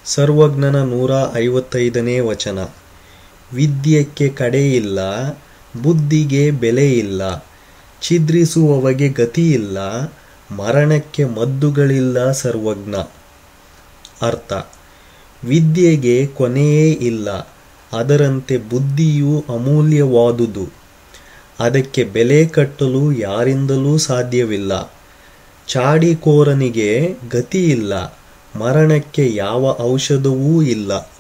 ಸರ್ವಜ್ಞನ ನೂರ ಐವತ್ತೈದನೇ ವಚನ ವಿದ್ಯೆಕ್ಕೆ ಕಡೆಯಿಲ್ಲ ಬುದ್ಧಿಗೆ ಬೆಲೆಯಿಲ್ಲ ಛಿದ್ರಿಸುವವಗೆ ಗತಿಯಿಲ್ಲ ಮರಣಕ್ಕೆ ಮದ್ದುಗಳಿಲ್ಲ ಸರ್ವಜ್ಞ ಅರ್ಥ ವಿದ್ಯೆಗೆ ಕೊನೆಯೇ ಇಲ್ಲ ಅದರಂತೆ ಬುದ್ಧಿಯು ಅಮೂಲ್ಯವಾದುದು ಅದಕ್ಕೆ ಬೆಲೆ ಕಟ್ಟಲು ಯಾರಿಂದಲೂ ಸಾಧ್ಯವಿಲ್ಲ ಚಾಡಿಕೋರನಿಗೆ ಗತಿಯಿಲ್ಲ ಮರಣಕ್ಕೆ ಯಾವ ಔಷಧವೂ ಇಲ್ಲ